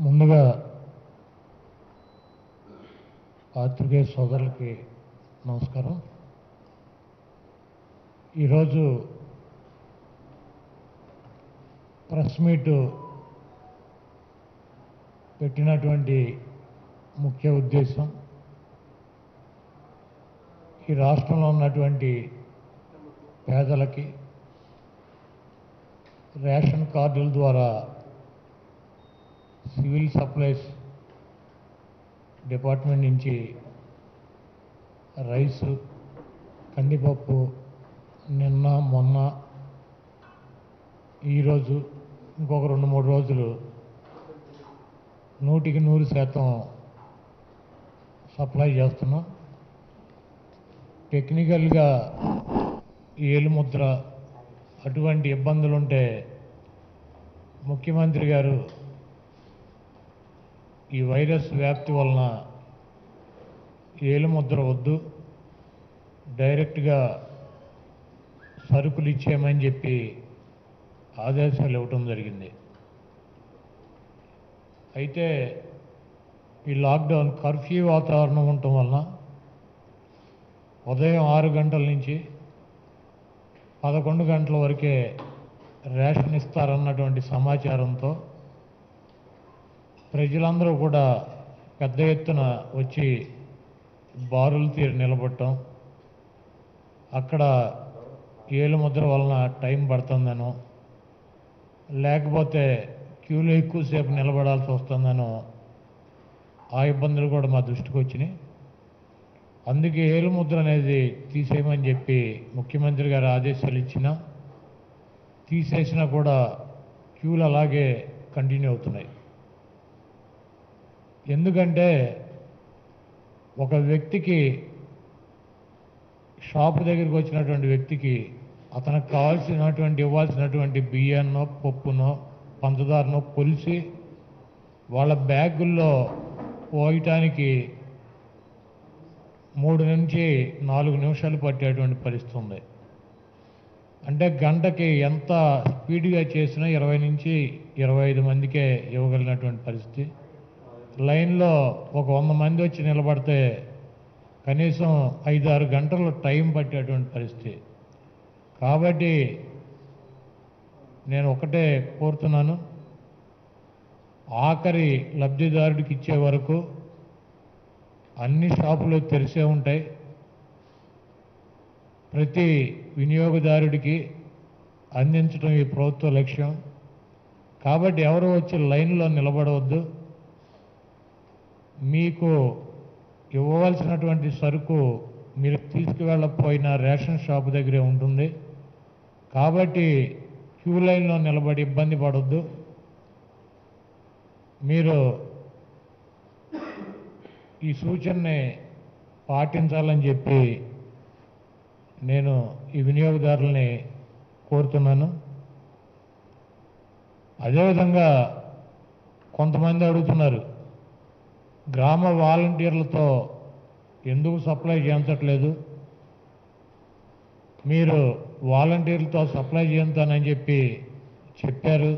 ముందుగా పాత్రికేయ సోదరులకి నమస్కారం ఈరోజు ప్రెస్ మీట్ పెట్టినటువంటి ముఖ్య ఉద్దేశం ఈ రాష్ట్రంలో ఉన్నటువంటి పేదలకి రేషన్ కార్డుల ద్వారా సివిల్ సప్లైస్ డిపార్ట్మెంట్ నుంచి రైసు కందిపప్పు నిన్న మొన్న ఈరోజు ఇంకొక రెండు మూడు రోజులు నూటికి నూరు శాతం సప్లై చేస్తున్నాం టెక్నికల్గా ఏలుముద్ర అటువంటి ఇబ్బందులు ఉంటే ముఖ్యమంత్రి గారు ఈ వైరస్ వ్యాప్తి వలన ఏలుముద్ర వద్దు డైరెక్ట్గా సరుకులు ఇచ్చేయమని చెప్పి ఆదేశాలు ఇవ్వటం జరిగింది అయితే ఈ లాక్డౌన్ కర్ఫ్యూ వాతావరణం ఉండటం వలన ఉదయం ఆరు గంటల నుంచి పదకొండు గంటల వరకే రేషన్ ఇస్తారన్నటువంటి సమాచారంతో ప్రజలందరూ కూడా పెద్ద ఎత్తున వచ్చి బారులు తీరి నిలబడటం అక్కడ ఏలు ముద్ర వలన టైం పడుతుందనో లేకపోతే క్యూలో ఎక్కువసేపు నిలబడాల్సి వస్తుందనో ఆ ఇబ్బందులు కూడా మా దృష్టికి వచ్చినాయి అందుకే ఏలు ముద్ర అనేది తీసేయమని చెప్పి ముఖ్యమంత్రి గారు ఆదేశాలు ఇచ్చినా తీసేసినా కూడా క్యూలు అలాగే కంటిన్యూ అవుతున్నాయి ఎందుకంటే ఒక వ్యక్తికి షాపు దగ్గరికి వచ్చినటువంటి వ్యక్తికి అతనికి కావాల్సినటువంటి ఇవ్వాల్సినటువంటి బియ్యాన్నో పప్పునో పంచదారనో కొలిసి వాళ్ళ బ్యాగుల్లో పోయటానికి మూడు నుంచి నాలుగు నిమిషాలు పట్టేటువంటి పరిస్థితి ఉంది అంటే గంటకి ఎంత స్పీడ్గా చేసినా ఇరవై నుంచి ఇరవై ఐదు మందికే ఇవ్వగలిగినటువంటి పరిస్థితి లైన్లో ఒక వంద మంది వచ్చి నిలబడితే కనీసం ఐదు ఆరు గంటలు టైం పట్టేటువంటి పరిస్థితి కాబట్టి నేను ఒకటే కోరుతున్నాను ఆఖరి లబ్ధిదారుడికి ఇచ్చే వరకు అన్ని షాపులు తెరిసే ఉంటాయి ప్రతి వినియోగదారుడికి అందించడం ఈ ప్రభుత్వ లక్ష్యం కాబట్టి ఎవరు వచ్చి లైన్లో నిలబడవద్దు మీకు ఇవ్వవలసినటువంటి సరుకు మీరు తీసుకువెళ్ళకపోయినా రేషన్ షాప్ దగ్గరే ఉంటుంది కాబట్టి క్యూ లైన్లో నిలబడి ఇబ్బంది పడొద్దు మీరు ఈ సూచనని పాటించాలని చెప్పి నేను ఈ వినియోగదారుల్ని కోరుతున్నాను అదేవిధంగా కొంతమంది అడుగుతున్నారు గ్రామ వాలంటీర్లతో ఎందుకు సప్లై చేయించట్లేదు మీరు వాలంటీర్లతో సప్లై చేయించానని చెప్పి చెప్పారు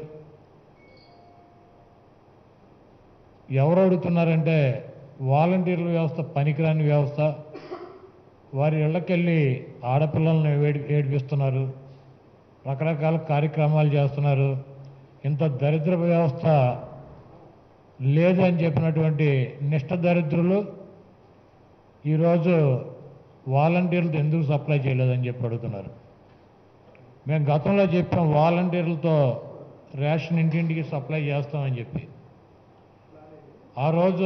ఎవరు అడుగుతున్నారంటే వాలంటీర్ల వ్యవస్థ పనికిరాని వ్యవస్థ వారి ఇళ్ళకెళ్ళి ఆడపిల్లల్ని వేడి ఏడిపిస్తున్నారు రకరకాల కార్యక్రమాలు చేస్తున్నారు ఇంత దరిద్ర వ్యవస్థ లేదు అని చెప్పినటువంటి నిష్ఠ దరిద్రులు ఈరోజు వాలంటీర్లతో ఎందుకు సప్లై చేయలేదని చెప్పి అడుగుతున్నారు మేము గతంలో చెప్పాం వాలంటీర్లతో రేషన్ ఇంటింటికి సప్లై చేస్తామని చెప్పి ఆ రోజు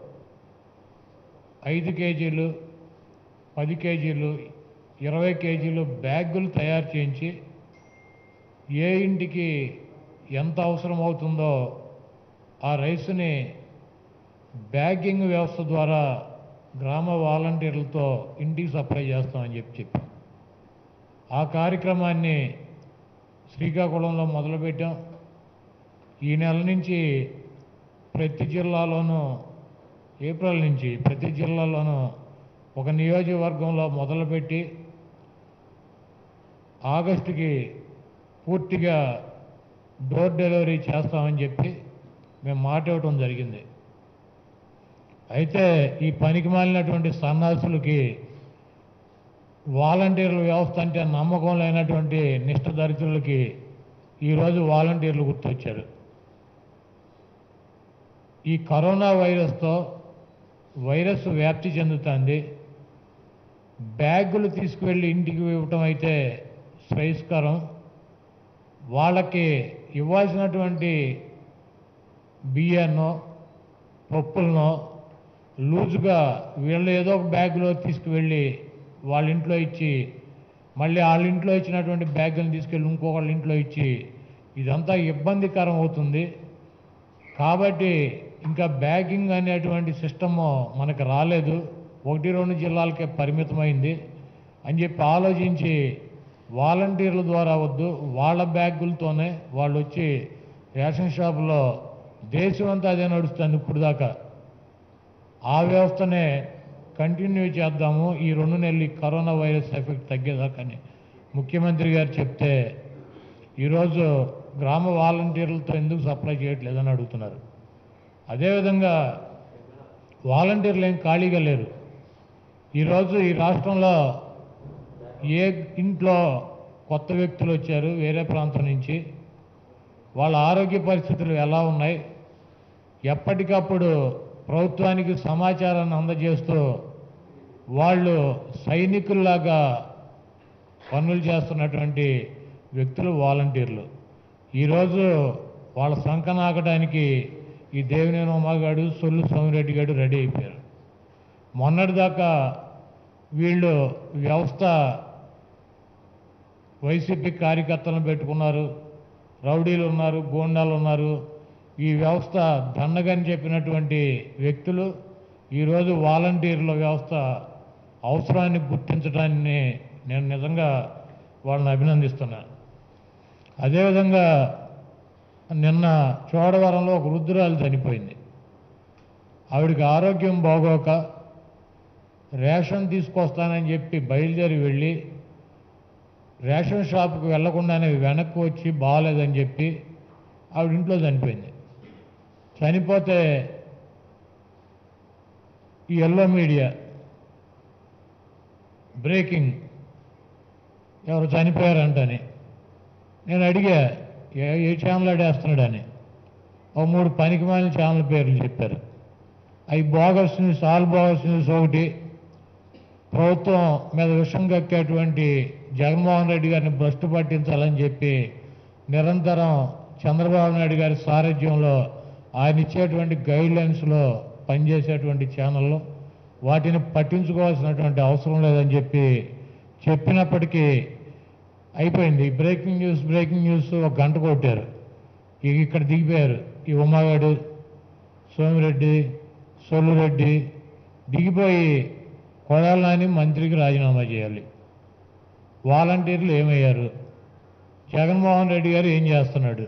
ఐదు కేజీలు పది కేజీలు ఇరవై కేజీలు బ్యాగులు తయారు చేయించి ఏ ఇంటికి ఎంత అవసరం అవుతుందో ఆ రైస్ని బ్యాగింగ్ వ్యవస్థ ద్వారా గ్రామ వాలంటీర్లతో ఇంటికి సప్లై చేస్తామని చెప్పి చెప్పాం ఆ కార్యక్రమాన్ని శ్రీకాకుళంలో మొదలుపెట్టాం ఈ నెల నుంచి ప్రతి జిల్లాలోనూ ఏప్రిల్ నుంచి ప్రతి జిల్లాలోనూ ఒక నియోజకవర్గంలో మొదలుపెట్టి ఆగస్టుకి పూర్తిగా డోర్ డెలివరీ చేస్తామని చెప్పి మేము మాట ఇవ్వటం జరిగింది అయితే ఈ పనికి మాలినటువంటి సన్నాసులకి వాలంటీర్ల వ్యవస్థ అంటే నమ్మకం లేనటువంటి నిష్ఠ దరిద్రులకి ఈరోజు వాలంటీర్లు గుర్తొచ్చారు ఈ కరోనా వైరస్తో వైరస్ వ్యాప్తి చెందుతుంది బ్యాగులు తీసుకువెళ్ళి ఇంటికి ఇవ్వటం అయితే శ్రేయస్కరం వాళ్ళకి ఇవ్వాల్సినటువంటి బియ్యాన్నో పప్పులనో లూజుగా వీళ్ళు ఏదో ఒక బ్యాగ్లో తీసుకువెళ్ళి వాళ్ళ ఇంట్లో ఇచ్చి మళ్ళీ వాళ్ళ ఇంట్లో ఇచ్చినటువంటి బ్యాగులను తీసుకెళ్ళి ఇంకొకళ్ళ ఇంట్లో ఇచ్చి ఇదంతా ఇబ్బందికరం అవుతుంది కాబట్టి ఇంకా బ్యాగింగ్ అనేటువంటి సిస్టమ్ మనకు రాలేదు ఒకటి రెండు జిల్లాలకే పరిమితమైంది అని చెప్పి ఆలోచించి వాలంటీర్ల ద్వారా వద్దు వాళ్ళ బ్యాగులతోనే వాళ్ళు వచ్చి రేషన్ షాపులో దేశం అంతా అదే నడుస్తుంది ఇప్పుడు దాకా ఆ వ్యవస్థనే కంటిన్యూ చేద్దాము ఈ రెండు నెలలు ఈ కరోనా వైరస్ ఎఫెక్ట్ తగ్గేదాకని ముఖ్యమంత్రి గారు చెప్తే ఈరోజు గ్రామ వాలంటీర్లతో ఎందుకు సప్లై చేయట్లేదని అడుగుతున్నారు అదేవిధంగా వాలంటీర్లు ఏం ఖాళీగా లేరు ఈరోజు ఈ రాష్ట్రంలో ఏ ఇంట్లో కొత్త వ్యక్తులు వచ్చారు వేరే ప్రాంతం నుంచి వాళ్ళ ఆరోగ్య పరిస్థితులు ఎలా ఉన్నాయి ఎప్పటికప్పుడు ప్రభుత్వానికి సమాచారాన్ని అందజేస్తూ వాళ్ళు సైనికుల్లాగా పనులు చేస్తున్నటువంటి వ్యక్తులు వాలంటీర్లు ఈరోజు వాళ్ళ సంకనాకడానికి ఈ దేవినేని ఉమాగాడు సొల్లు సోమిరెడ్డి గారు రెడీ అయిపోయారు మొన్నటిదాకా వీళ్ళు వ్యవస్థ వైసీపీ కార్యకర్తలను పెట్టుకున్నారు రౌడీలు ఉన్నారు గోండాలు ఉన్నారు ఈ వ్యవస్థ దండగని చెప్పినటువంటి వ్యక్తులు ఈరోజు వాలంటీర్ల వ్యవస్థ అవసరాన్ని గుర్తించడాన్ని నేను నిజంగా వాళ్ళని అభినందిస్తున్నాను అదేవిధంగా నిన్న చోడవరంలో ఒక వృద్ధురాలు చనిపోయింది ఆవిడకి ఆరోగ్యం బాగోక రేషన్ తీసుకొస్తానని చెప్పి బయలుదేరి వెళ్ళి రేషన్ షాప్కి వెళ్లకుండానే వెనక్కి వచ్చి బాగాలేదని చెప్పి ఆవిడ ఇంట్లో చనిపోయింది చనిపోతే ఈ ఎల్లో మీడియా బ్రేకింగ్ ఎవరు చనిపోయారంటని నేను అడిగా ఏ ఏ ఛానల్ అడేస్తున్నాడని ఒక మూడు పనికి మాలిన ఛానల్ పేర్లు చెప్పారు అవి bogus news all bogus news ఒకటి ప్రభుత్వం మీద విషం కక్కేటువంటి జగన్మోహన్ రెడ్డి గారిని భ్రష్టు పట్టించాలని చెప్పి నిరంతరం చంద్రబాబు నాయుడు గారి సారథ్యంలో ఆయన ఇచ్చేటువంటి గైడ్ లైన్స్లో పనిచేసేటువంటి ఛానళ్ళు వాటిని పట్టించుకోవాల్సినటువంటి అవసరం లేదని చెప్పి చెప్పినప్పటికీ అయిపోయింది బ్రేకింగ్ న్యూస్ బ్రేకింగ్ న్యూస్ ఒక గంట కొట్టారు ఇక ఇక్కడ దిగిపోయారు ఈ ఉమాగాడు సోమిరెడ్డి సోలురెడ్డి దిగిపోయి కొడాలని మంత్రికి రాజీనామా చేయాలి వాలంటీర్లు ఏమయ్యారు జగన్మోహన్ రెడ్డి గారు ఏం చేస్తున్నాడు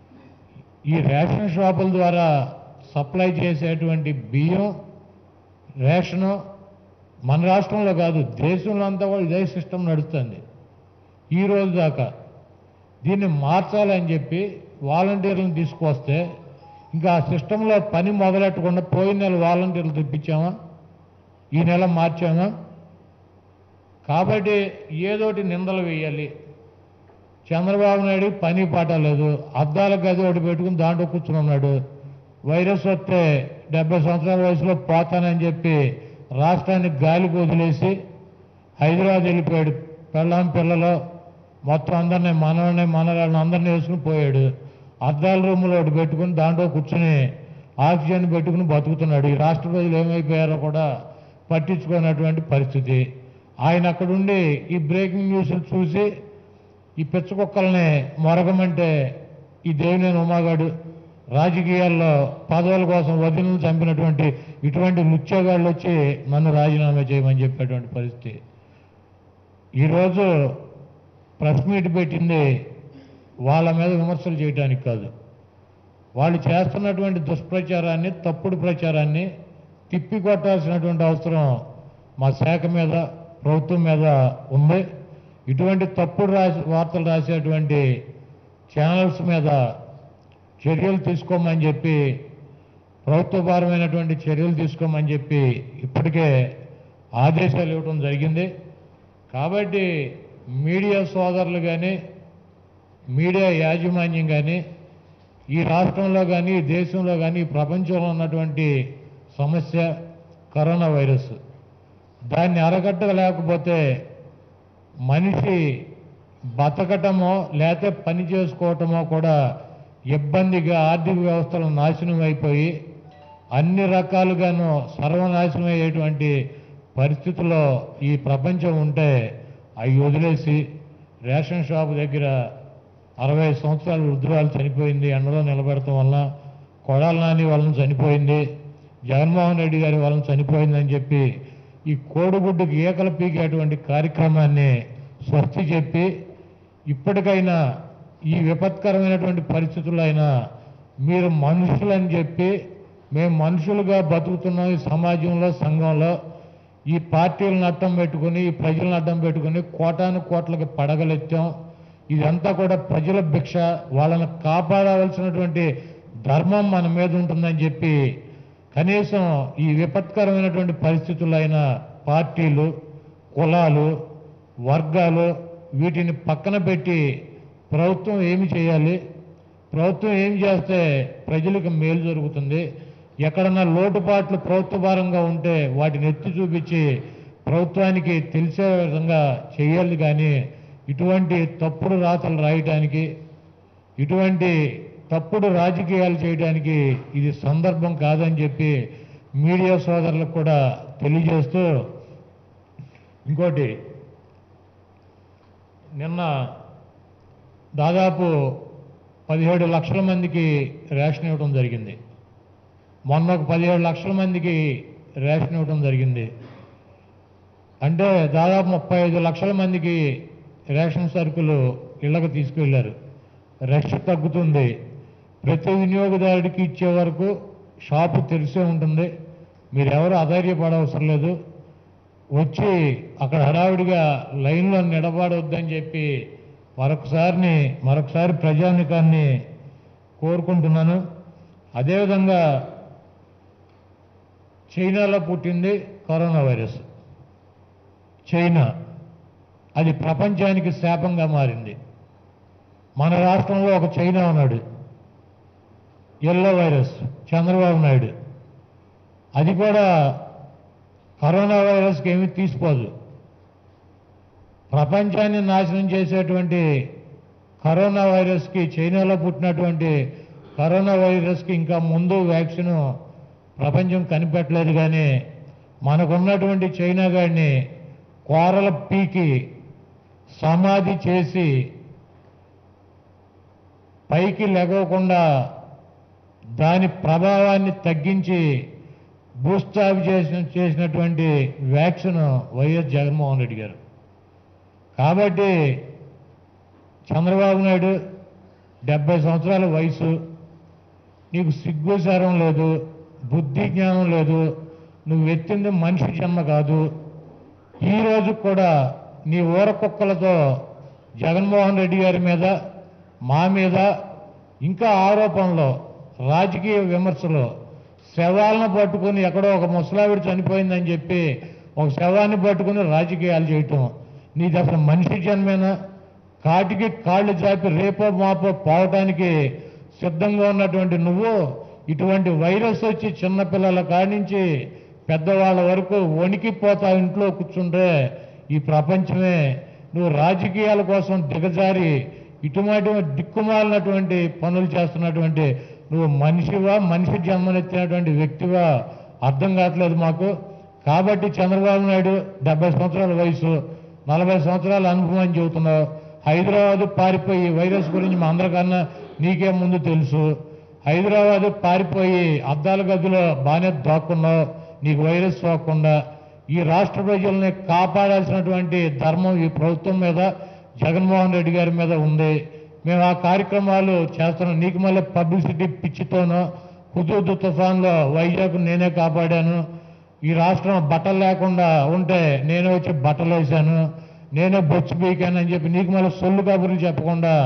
ఈ రేషన్ షాపుల ద్వారా సప్లై చేసేటువంటి బియ్యం రేషను మన రాష్ట్రంలో కాదు దేశంలో అంతా కూడా ఇదే సిస్టమ్ నడుస్తుంది ఈ రోజు దాకా దీన్ని మార్చాలని చెప్పి వాలంటీర్లను తీసుకొస్తే ఇంకా ఆ సిస్టంలో పని మొదలెట్టకుండా పోయిన నెల వాలంటీర్లు తెప్పించామా ఈ నెల మార్చామా కాబట్టి ఏదోటి నిందలు వేయాలి చంద్రబాబు నాయుడు పని పాట లేదు అద్దాల గది ఒకటి పెట్టుకుని దాంట్లో కూర్చుని ఉన్నాడు వైరస్ వస్తే డెబ్బై సంవత్సరాల వయసులో పోతానని చెప్పి రాష్ట్రాన్ని గాలికి వదిలేసి హైదరాబాద్ వెళ్ళిపోయాడు పెళ్ళాం పిల్లలు మొత్తం అందరినీ మనవల్ని మనరాళ్ళని అందరినీ వేసుకుని పోయాడు అద్దాల రూములో ఒకటి పెట్టుకుని దాంట్లో కూర్చుని ఆక్సిజన్ పెట్టుకుని బతుకుతున్నాడు ఈ రాష్ట్ర ప్రజలు ఏమైపోయారో కూడా పట్టించుకున్నటువంటి పరిస్థితి ఆయన అక్కడుండి ఈ బ్రేకింగ్ న్యూస్లు చూసి ఈ పిచ్చకుక్కల్ని మొరగమంటే ఈ దేవినేని ఉమాగాడు రాజకీయాల్లో పదవుల కోసం వదిలిని చంపినటువంటి ఇటువంటి ముత్యగాళ్ళు వచ్చి నన్ను రాజీనామా చేయమని చెప్పేటువంటి పరిస్థితి ఈరోజు ప్రెస్ మీట్ పెట్టింది వాళ్ళ మీద విమర్శలు చేయడానికి కాదు వాళ్ళు చేస్తున్నటువంటి దుష్ప్రచారాన్ని తప్పుడు ప్రచారాన్ని తిప్పికొట్టాల్సినటువంటి అవసరం మా శాఖ మీద ప్రభుత్వం మీద ఉంది ఇటువంటి తప్పుడు రాసి వార్తలు రాసేటువంటి ఛానల్స్ మీద చర్యలు తీసుకోమని చెప్పి ప్రభుత్వపరమైనటువంటి చర్యలు తీసుకోమని చెప్పి ఇప్పటికే ఆదేశాలు ఇవ్వడం జరిగింది కాబట్టి మీడియా సోదరులు కానీ మీడియా యాజమాన్యం కానీ ఈ రాష్ట్రంలో కానీ ఈ దేశంలో కానీ ఈ ప్రపంచంలో ఉన్నటువంటి సమస్య కరోనా వైరస్ దాన్ని అరగట్టలేకపోతే మనిషి బతకటమో లేకపోతే పని చేసుకోవటమో కూడా ఇబ్బందిగా ఆర్థిక వ్యవస్థలు నాశనం అయిపోయి అన్ని రకాలుగాను సర్వనాశనం అయ్యేటువంటి పరిస్థితుల్లో ఈ ప్రపంచం ఉంటే అవి వదిలేసి రేషన్ షాప్ దగ్గర అరవై సంవత్సరాల వృద్ధురాలు చనిపోయింది ఎండలో నిలబెడటం వల్ల కొడాల నాని వలన చనిపోయింది జగన్మోహన్ రెడ్డి గారి వలన చనిపోయిందని చెప్పి ఈ కోడిగుడ్డుకి ఈకలు పీకేటువంటి కార్యక్రమాన్ని స్వస్తి చెప్పి ఇప్పటికైనా ఈ విపత్కరమైనటువంటి పరిస్థితుల్లో అయినా మీరు మనుషులని చెప్పి మేము మనుషులుగా బతుకుతున్నాం ఈ సమాజంలో సంఘంలో ఈ పార్టీలను అడ్డం పెట్టుకుని ఈ ప్రజలను అడ్డం పెట్టుకుని కోటాను కోట్లకి పడగలెత్తాం ఇదంతా కూడా ప్రజల భిక్ష వాళ్ళని కాపాడవలసినటువంటి ధర్మం మన మీద ఉంటుందని చెప్పి కనీసం ఈ విపత్కరమైనటువంటి పరిస్థితుల్లో అయినా పార్టీలు కులాలు వర్గాలు వీటిని పక్కన పెట్టి ప్రభుత్వం ఏమి చేయాలి ప్రభుత్వం ఏం చేస్తే ప్రజలకు మేలు జరుగుతుంది ఎక్కడన్నా లోటుపాట్లు ప్రభుత్వ భారంగా ఉంటే వాటిని ఎత్తి చూపించి ప్రభుత్వానికి తెలిసే విధంగా చేయాలి కానీ ఇటువంటి తప్పుడు రాతలు రాయటానికి ఇటువంటి తప్పుడు రాజకీయాలు చేయడానికి ఇది సందర్భం కాదని చెప్పి మీడియా సోదరులకు కూడా తెలియజేస్తూ ఇంకోటి నిన్న దాదాపు పదిహేడు లక్షల మందికి రేషన్ ఇవ్వడం జరిగింది మొన్న ఒక పదిహేడు లక్షల మందికి రేషన్ ఇవ్వడం జరిగింది అంటే దాదాపు ముప్పై ఐదు లక్షల మందికి రేషన్ సరుకులు ఇళ్ళకు తీసుకువెళ్ళారు రష్ తగ్గుతుంది ప్రతి వినియోగదారుడికి ఇచ్చే వరకు షాపు తెరిసే ఉంటుంది మీరు ఎవరు అధైర్యపడవసరం లేదు వచ్చి అక్కడ హడావిడిగా లైన్లో నిలబడవద్దని చెప్పి మరొకసారిని మరొకసారి ప్రజానికాన్ని కోరుకుంటున్నాను అదేవిధంగా చైనాలో పుట్టింది కరోనా వైరస్ చైనా అది ప్రపంచానికి శాపంగా మారింది మన రాష్ట్రంలో ఒక చైనా ఉన్నాడు ఎల్లో వైరస్ చంద్రబాబు నాయుడు అది కూడా కరోనా వైరస్కి ఏమీ తీసిపోదు ప్రపంచాన్ని నాశనం చేసేటువంటి కరోనా వైరస్కి చైనాలో పుట్టినటువంటి కరోనా వైరస్కి ఇంకా ముందు వ్యాక్సిన్ ప్రపంచం కనిపెట్టలేదు కానీ మనకున్నటువంటి చైనా గాడిని కోరల పీకి సమాధి చేసి పైకి లెగవకుండా దాని ప్రభావాన్ని తగ్గించి భూస్థాపి చేసిన చేసినటువంటి వ్యాక్సిన్ వైఎస్ జగన్మోహన్ రెడ్డి గారు కాబట్టి చంద్రబాబు నాయుడు డెబ్బై సంవత్సరాల వయసు నీకు సిగ్గు శరం లేదు బుద్ధి జ్ఞానం లేదు నువ్వు ఎత్తింది మనిషి జన్మ కాదు ఈ రోజు కూడా నీ ఊర కుక్కలతో జగన్మోహన్ రెడ్డి గారి మీద మా మీద ఇంకా ఆరోపణలు రాజకీయ విమర్శలు శవాలను పట్టుకుని ఎక్కడో ఒక ముసలావిడ చనిపోయిందని చెప్పి ఒక శవాన్ని పట్టుకుని రాజకీయాలు చేయటం నీది అసలు మనిషి జన్మేనా కాటికి కాళ్ళు చాపి రేపో మాపో పోవటానికి సిద్ధంగా ఉన్నటువంటి నువ్వు ఇటువంటి వైరస్ వచ్చి చిన్నపిల్లల కాడించి పెద్దవాళ్ళ వరకు వణికిపోతా ఇంట్లో కూర్చుంటే ఈ ప్రపంచమే నువ్వు రాజకీయాల కోసం దిగజారి ఇటువంటి దిక్కుమాలినటువంటి పనులు చేస్తున్నటువంటి నువ్వు మనిషివా మనిషి జన్మనెత్తినటువంటి వ్యక్తివా అర్థం కావట్లేదు మాకు కాబట్టి చంద్రబాబు నాయుడు డెబ్బై సంవత్సరాల వయసు నలభై సంవత్సరాల అనుభవం అని చెబుతున్నావు హైదరాబాద్ పారిపోయి వైరస్ గురించి మా అందరికన్నా నీకే ముందు తెలుసు హైదరాబాద్ పారిపోయి అద్దాల గదిలో బాగానే దాక్కున్నావు నీకు వైరస్ సోకకుండా ఈ రాష్ట్ర ప్రజల్ని కాపాడాల్సినటువంటి ధర్మం ఈ ప్రభుత్వం మీద జగన్మోహన్ రెడ్డి గారి మీద ఉంది మేము ఆ కార్యక్రమాలు చేస్తున్నాం నీకు మళ్ళీ పబ్లిసిటీ పిచ్చితోనో హుదూద్ తుఫాన్లో వైజాగ్ నేనే కాపాడాను ఈ రాష్ట్రం బట్టలు లేకుండా ఉంటే నేనే వచ్చి బట్టలు వేశాను నేనే బొచ్చు పీకాను అని చెప్పి నీకు మళ్ళీ సొల్లు కబుర్లు చెప్పకుండా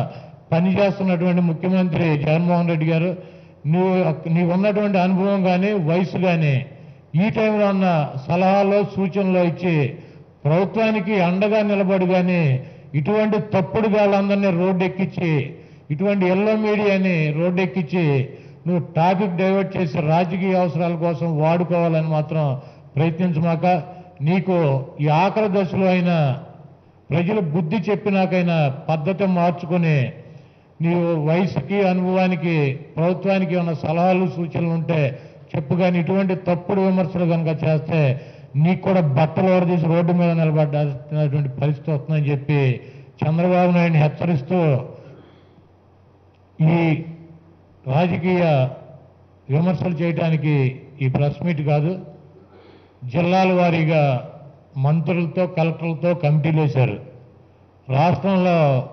పనిచేస్తున్నటువంటి ముఖ్యమంత్రి జగన్మోహన్ రెడ్డి గారు నీవు నీకు ఉన్నటువంటి అనుభవం కానీ వయసు కానీ ఈ టైంలో ఉన్న సలహాలు సూచనలు ఇచ్చి ప్రభుత్వానికి అండగా నిలబడి కానీ ఇటువంటి తప్పుడు గాళ్ళందరినీ రోడ్డు ఎక్కించి ఇటువంటి ఎల్లో మీడియాని రోడ్డు ఎక్కించి నువ్వు టాపిక్ డైవర్ట్ చేసి రాజకీయ అవసరాల కోసం వాడుకోవాలని మాత్రం ప్రయత్నించమాక నీకు ఈ ఆఖరి దశలో అయినా ప్రజలు బుద్ధి చెప్పినాకైనా పద్ధతి మార్చుకొని నీవు వయసుకి అనుభవానికి ప్రభుత్వానికి ఉన్న సలహాలు సూచనలు ఉంటే చెప్పు కానీ ఇటువంటి తప్పుడు విమర్శలు కనుక చేస్తే నీకు కూడా బట్టలు వరదీసి రోడ్డు మీద నిలబడ్డాల్సినటువంటి పరిస్థితి వస్తుందని చెప్పి చంద్రబాబు నాయుడిని హెచ్చరిస్తూ ఈ రాజకీయ విమర్శలు చేయడానికి ఈ ప్రెస్ మీట్ కాదు జిల్లాల వారీగా మంత్రులతో కలెక్టర్లతో కమిటీలు వేశారు రాష్ట్రంలో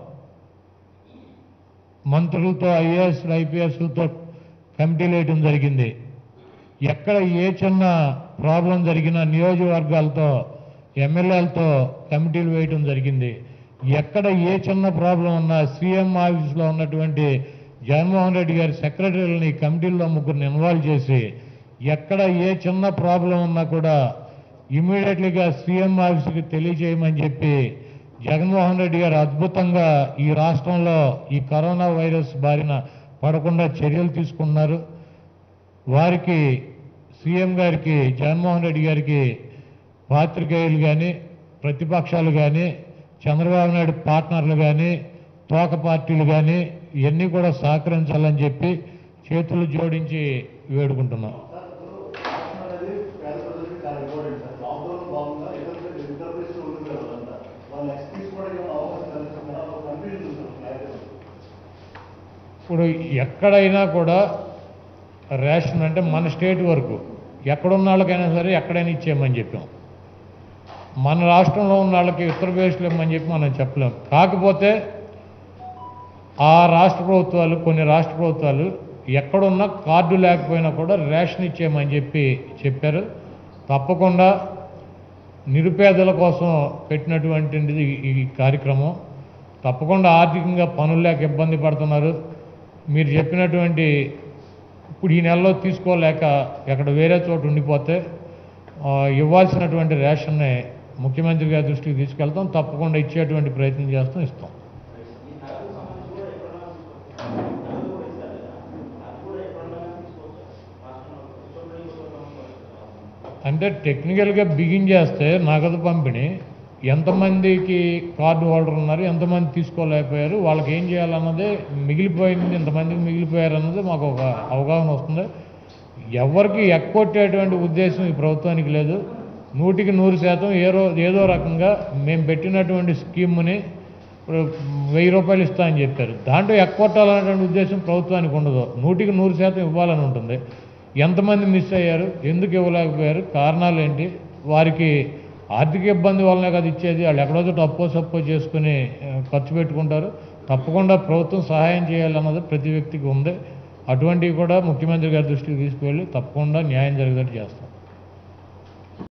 మంత్రులతో ఐఏఎస్లు ఐపీఎస్లతో కమిటీలు వేయడం జరిగింది ఎక్కడ ఏ చిన్న ప్రాబ్లం జరిగినా నియోజకవర్గాలతో ఎమ్మెల్యేలతో కమిటీలు వేయటం జరిగింది ఎక్కడ ఏ చిన్న ప్రాబ్లం ఉన్నా సీఎం ఆఫీస్లో ఉన్నటువంటి జగన్మోహన్ రెడ్డి గారి సెక్రటరీలని కమిటీల్లో ముగ్గురిని ఇన్వాల్వ్ చేసి ఎక్కడ ఏ చిన్న ప్రాబ్లం ఉన్నా కూడా ఇమీడియట్లీగా సీఎం ఆఫీస్కి తెలియజేయమని చెప్పి జగన్మోహన్ రెడ్డి గారు అద్భుతంగా ఈ రాష్ట్రంలో ఈ కరోనా వైరస్ బారిన పడకుండా చర్యలు తీసుకున్నారు వారికి సీఎం గారికి జగన్మోహన్ రెడ్డి గారికి పాత్రికేయులు కానీ ప్రతిపక్షాలు కానీ చంద్రబాబు నాయుడు పార్ట్నర్లు కానీ తోక పార్టీలు కానీ ఇవన్నీ కూడా సహకరించాలని చెప్పి చేతులు జోడించి వేడుకుంటున్నాం అనేది పేద ప్రజలకి చాలా ఇంపార్టెంట్ సార్ లాక్డౌన్ భాగంగా ఏదైతే ఇంటర్ప్రెస్ ఉంటుంది కదంతా వాళ్ళ ఎక్స్పీరియన్స్ కూడా ఏమైనా అవకాశం కలుగుతుందా ఒక కన్ఫ్యూజన్ ఉంది క్లారిటీ ఇప్పుడు ఎక్కడైనా కూడా రేషన్ అంటే మన స్టేట్ వరకు ఎక్కడున్న వాళ్ళకైనా సరే ఎక్కడైనా ఇచ్చేయమని చెప్పాం మన రాష్ట్రంలో ఉన్న వాళ్ళకి ఉత్తరప్రదేశ్లో ఇమ్మని చెప్పి మనం చెప్పలేం కాకపోతే ఆ రాష్ట్ర ప్రభుత్వాలు కొన్ని రాష్ట్ర ప్రభుత్వాలు ఎక్కడున్నా కార్డు లేకపోయినా కూడా రేషన్ ఇచ్చేయమని చెప్పి చెప్పారు తప్పకుండా నిరుపేదల కోసం పెట్టినటువంటిది ఈ ఈ కార్యక్రమం తప్పకుండా ఆర్థికంగా పనులు లేక ఇబ్బంది పడుతున్నారు మీరు చెప్పినటువంటి ఇప్పుడు ఈ నెలలో తీసుకోలేక ఎక్కడ వేరే చోట ఉండిపోతే ఆ, ఇవ్వాల్సినటువంటి రేషన్ని ముఖ్యమంత్రి గారి దృష్టికి తీసుకెళ్తాం తప్పకుండా ఇచ్చేటువంటి ప్రయత్నం చేస్తాం ఇస్తాం అంటే టెక్నికల్గా బిగిన్ చేస్తే నగదు పంపిణీ ఎంతమందికి కార్డు హోల్డర్ ఉన్నారు ఎంతమంది తీసుకోలేకపోయారు వాళ్ళకి ఏం చేయాలన్నదే మిగిలిపోయింది ఎంతమందికి మిగిలిపోయారు అన్నది మాకు ఒక అవగాహన వస్తుంది ఎవరికి ఎక్కొట్టేటువంటి ఉద్దేశం ఈ ప్రభుత్వానికి లేదు నూటికి నూరు శాతం ఏదో ఏదో రకంగా మేము పెట్టినటువంటి స్కీమ్ని ఇప్పుడు వెయ్యి రూపాయలు ఇస్తా అని చెప్పారు దాంట్లో ఎక్కొట్టాలనేటువంటి ఉద్దేశం ప్రభుత్వానికి ఉండదు నూటికి నూరు శాతం ఇవ్వాలని ఉంటుంది ఎంతమంది మిస్ అయ్యారు ఎందుకు ఇవ్వలేకపోయారు కారణాలు ఏంటి వారికి ఆర్థిక ఇబ్బంది వల్లనే కదా ఇచ్చేది వాళ్ళు ఎక్కడో చోట అప్పో సప్పో చేసుకుని ఆ, ఖర్చు పెట్టుకుంటారు తప్పకుండా ప్రభుత్వం సహాయం చేయాలన్నది ప్రతి వ్యక్తికి ఉంది అటువంటివి కూడా ముఖ్యమంత్రి గారి దృష్టికి తీసుకువెళ్ళి తప్పకుండా న్యాయం జరిగేటట్టు చేస్తాం